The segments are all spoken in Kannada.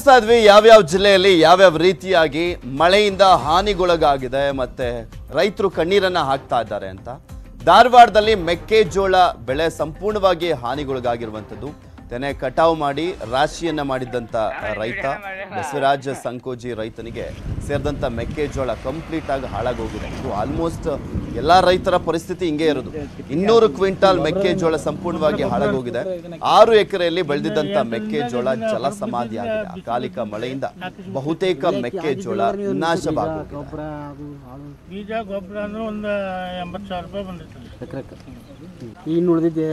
ಗಮನಿಸ್ತಾ ಇದ್ವಿ ಯಾವ್ಯಾವ ಜಿಲ್ಲೆಯಲ್ಲಿ ಯಾವ್ಯಾವ ರೀತಿಯಾಗಿ ಮಳೆಯಿಂದ ಹಾನಿಗೊಳಗಾಗಿದೆ ಮತ್ತೆ ರೈತರು ಕಣ್ಣೀರನ್ನ ಹಾಕ್ತಾ ಇದ್ದಾರೆ ಅಂತ ಧಾರವಾಡದಲ್ಲಿ ಮೆಕ್ಕೆಜೋಳ ಬೆಳೆ ಸಂಪೂರ್ಣವಾಗಿ ಹಾನಿಗೊಳಗಾಗಿರುವಂಥದ್ದು ತೆನೆ ಕಟಾವು ಮಾಡಿ ರಾಶಿಯನ್ನ ಮಾಡಿದ್ದಂತ ರೈತ ಬಸವರಾಜ ಸಂಕೋಜಿ ರೈತನಿಗೆ ಸೇರಿದಂತ ಮೆಕ್ಕೆಜೋಳ ಕಂಪ್ಲೀಟ್ ಆಗಿ ಹಾಳಾಗೋಗಿದೆ ಇದು ಆಲ್ಮೋಸ್ಟ್ ಎಲ್ಲಾ ರೈತರ ಪರಿಸ್ಥಿತಿ ಹಿಂಗೆ ಇರೋದು ಇನ್ನೂರು ಕ್ವಿಂಟಾಲ್ ಮೆಕ್ಕೆಜೋಳ ಸಂಪೂರ್ಣವಾಗಿ ಹಾಳಾಗೋಗಿದೆ ಆರು ಎಕರೆಯಲ್ಲಿ ಬೆಳೆದಿದ್ದಂತ ಮೆಕ್ಕೆಜೋಳ ಜಲ ಸಮಾಧಿ ಆಗಿದೆ ಅಕಾಲಿಕ ಮಳೆಯಿಂದ ಬಹುತೇಕ ಮೆಕ್ಕೆಜೋಳ ನಾಶವಾಗೋಗಿದೆ ಗೊಬ್ಬರ ಅದು ಹಾಳು ಬೀಜ ಗೊಬ್ಬರ ಅಂದ್ರೆ ಒಂದು ಎಂಬತ್ತು ಸಾವಿರ ರೂಪಾಯಿ ಬಂದಿತ್ತು ಎಕರೆಕ್ಕೆ ಇನ್ನು ಉಳಿದಿದ್ದೆ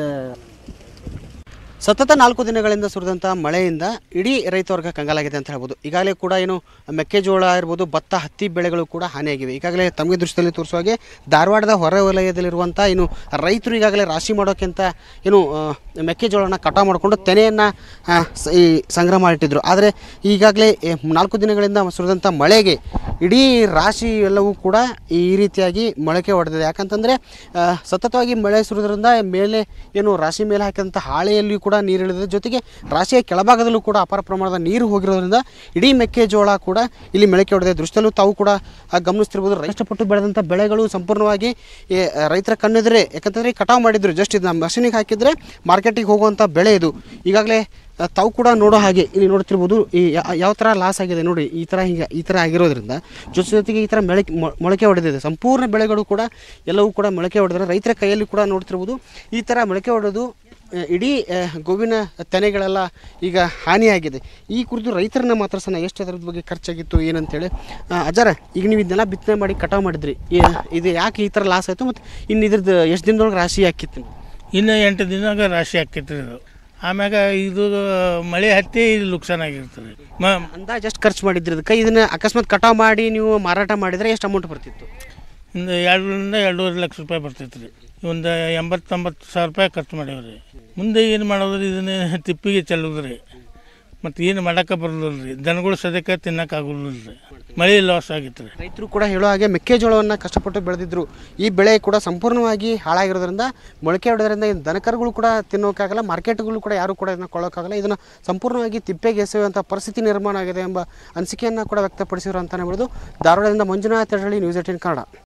ಸತತ ನಾಲ್ಕು ದಿನಗಳಿಂದ ಸುರಿದಂಥ ಮಳೆಯಿಂದ ಇಡೀ ರೈತ ವರ್ಗ ಕಂಗಾಲಾಗಿದೆ ಅಂತ ಹೇಳ್ಬೋದು ಈಗಾಗಲೇ ಕೂಡ ಏನು ಮೆಕ್ಕೆಜೋಳ ಇರ್ಬೋದು ಭತ್ತ ಹತ್ತಿ ಬೆಳೆಗಳು ಕೂಡ ಹಾನಿಯಾಗಿವೆ ಈಗಾಗಲೇ ತಮಗೆ ದೃಶ್ಯದಲ್ಲಿ ತೋರಿಸುವ ಹಾಗೆ ಧಾರವಾಡದ ಹೊರ ವಲಯದಲ್ಲಿರುವಂಥ ಏನು ರೈತರು ಈಗಾಗಲೇ ರಾಶಿ ಮಾಡೋಕ್ಕಿಂತ ಏನು ಆ, ಮೆಕ್ಕೆಜೋಳನ ಕಟಾವು ಮಾಡಿಕೊಂಡು ತೆನೆಯನ್ನು ಈ ಸಂಗ್ರಹ ಮಾಡಿಟ್ಟಿದ್ರು ಆದರೆ ಈಗಾಗಲೇ ಎ, ನಾಲ್ಕು ದಿನಗಳಿಂದ ಸುರಿದಂಥ ಮಳೆಗೆ ಇಡೀ ರಾಶಿ ಎಲ್ಲವೂ ಕೂಡ ಈ ರೀತಿಯಾಗಿ ಮೊಳಕೆ ಹೊಡೆದಿದೆ ಯಾಕಂತಂದರೆ ಸತತವಾಗಿ ಮಳೆ ಸುರಿದ್ರಿಂದ ಮೇಲೆ ಏನು ರಾಶಿ ಮೇಲೆ ಹಾಕಿದಂಥ ಹಾಳೆಯಲ್ಲಿಯೂ ಕೂಡ ನೀರು ಇಳಿದಿದೆ ಜೊತೆಗೆ ರಾಶಿಯ ಕೆಳಭಾಗದಲ್ಲೂ ಕೂಡ ಅಪಾರ ಪ್ರಮಾಣದ ನೀರು ಹೋಗಿರೋದ್ರಿಂದ ಇಡೀ ಮೆಕ್ಕೆಜೋಳ ಕೂಡ ಇಲ್ಲಿ ಮೊಳಕೆ ಹೊಡೆದಿದೆ ದೃಶ್ಯದಲ್ಲೂ ತಾವು ಕೂಡ ಆ, ಗಮನಿಸ್ತಿರ್ಬೋದು ಕಷ್ಟಪಟ್ಟು ಬೆಳೆದಂಥ ಬೆಳೆಗಳು ಸಂಪೂರ್ಣವಾಗಿ ಈ, ಆ, ರೈತರ ಕಣ್ಣೆದುರೇ ಯಾಕಂತಂದರೆ ಕಟಾವು ಮಾಡಿದ್ರು ಜಸ್ಟ್ ಇದನ್ನ ಮಷೀನಿಗೆ ಹಾಕಿದರೆ ಮಾರ್ಕೆಟಿಗೆ ಹೋಗುವಂಥ ಬೆಳೆ ಇದು ಈಗಾಗಲೇ ಆ, ತಾವು ಕೂಡ ನೋಡೋ ಹಾಗೆ ಇಲ್ಲಿ ನೋಡ್ತಿರ್ಬೋದು ಈ ಯಾ- ಯಾವ ಥರ ಲಾಸ್ ಆಗಿದೆ ನೋಡಿ ಈ ಥರ ಹಿಂಗೆ ಈ ಥರ ಆಗಿರೋದ್ರಿಂದ ಜೊತೆ ಜೊತೆಗೆ ಈ ಥರ ಮೊಳಕೆ ಮೊ- ಮೊಳಕೆ ಹೊಡೆದಿದೆ ಸಂಪೂರ್ಣ ಬೆಳೆಗಳು ಕೂಡ ಎಲ್ಲವೂ ಕೂಡ ಮೊಳಕೆ ಹೊಡೆದ್ರೆ ರೈತರ ಕೈಯಲ್ಲಿ ಕೂಡ ನೋಡ್ತಿರ್ಬೋದು ಈ ಥರ ಮೊಳಕೆ ಹೊಡೆದು ಆ, ಇಡೀ ಆ, ಗೋವಿನ ತೆನೆಗಳೆಲ್ಲ ಈಗ ಹಾನಿಯಾಗಿದೆ ಈ ಕುರಿತು ರೈತರನ್ನ ಮಾತಾಡ್ಸೋಣ ಎಷ್ಟು ಅದರ ಬಗ್ಗೆ ಖರ್ಚಾಗಿತ್ತು ಏನಂತೇಳಿ ಆ, ಅಜ್ಜಾರ ಈಗ ನೀವು ಇದನ್ನೆಲ್ಲ ಬಿತ್ತನೆ ಮಾಡಿ ಕಟಾವು ಮಾಡಿದ್ರಿ ಈ- ಇದು ಯಾಕೆ ಈ ಥರ ಲಾಸ್ ಆಯಿತು ಮತ್ತು ಇನ್ನು ಇದ್ರದ್ದು ಎಷ್ಟು ದಿನದೊಳಗೆ ರಾಶಿ ಹಾಕಿತ್ತು ಇನ್ನು ಎಂಟು ದಿನಾಗ ರಾಶಿ ಆಕೈತ್ರಿ ಇದು ಆಮ್ಯಾಗ ಇದು ಮಳೆ ಹತ್ತಿ ಇದು ನುಕ್ಸಾನ್ ಆಗಿರ್ತದೆ ಮ ಅಂದಾಜು ಎಷ್ಟು ಖರ್ಚು ಮಾಡಿದ್ರಿ ಅದಕ್ಕೆ ಇದನ್ನ ಅಕಸ್ಮಾತ್ ಕಟಾವು ಮಾಡಿ ನೀವು ಮಾರಾಟ ಮಾಡಿದರೆ ಎಷ್ಟು ಅಮೌಂಟ್ ಬರ್ತಿತ್ತು ಒಂದು ಎರಡರಿಂದ ಎರಡೂವರೆ ಲಕ್ಷ ರೂಪಾಯಿ ಬರ್ತೈತೆ ರೀ ಒಂದು ಎಂಬತ್ತೊಂಬತ್ತು ಸಾವಿರ ರೂಪಾಯಿ ಖರ್ಚು ಮಾಡೇವ್ರಿ ಮುಂದೆ ಏನು ಮಾಡೋದ್ರಿ ಇದನ್ನ ತಿಪ್ಪಿಗೆ ಚೆಲ್ಲೋದ್ರಿ ಮತ್ತು ಏನು ಮಾಡೋಕೆ ಬರೋದಿಲ್ಲ ರೀ ದನಗಳು ಸದ್ಯಕ್ಕೆ ತಿನ್ನೋಕ್ಕಾಗೋದಿಲ್ಲ ರೀ ಮಳೆ ಲಾಸ್ ಆಗಿತ್ತು ರೀ ರೈತರು ಕೂಡ ಹೇಳೋ ಹಾಗೆ ಮೆಕ್ಕೆಜೋಳವನ್ನು ಕಷ್ಟಪಟ್ಟು ಬೆಳೆದಿದ್ರು ಈ ಬೆಳೆ ಕೂಡ ಸಂಪೂರ್ಣವಾಗಿ ಹಾಳಾಗಿರೋದ್ರಿಂದ ಮೊಳಕೆ ಹೊಡೆದ್ರಿಂದ ಇನ್ನು ದನಕರುಗಳು ಕೂಡ ತಿನ್ನೋಕ್ಕಾಗಲ್ಲ ಮಾರ್ಕೆಟ್ಗಳು ಕೂಡ ಯಾರು ಕೂಡ ಇದನ್ನ ಕೊಳ್ಳೋಕ್ಕಾಗಲ್ಲ ಇದನ್ನು ಸಂಪೂರ್ಣವಾಗಿ ತಿಪ್ಪೆಗೆ ಎಸೆಯುವಂಥ ಪರಿಸ್ಥಿತಿ ನಿರ್ಮಾಣ ಆಗಿದೆ ಎಂಬ ಅನಿಸಿಕೆಯನ್ನು ಕೂಡ ವ್ಯಕ್ತಪಡಿಸಿದ್ರು ಅಂತಲೇ ಹೇಳ್ಬೋದು ಧಾರವಾಡದಿಂದ ಮಂಜುನಾಥ್ ಹೆಡಳಿ ನ್ಯೂಸ್ ಏಟೀನ್ ಕನ್ನಡ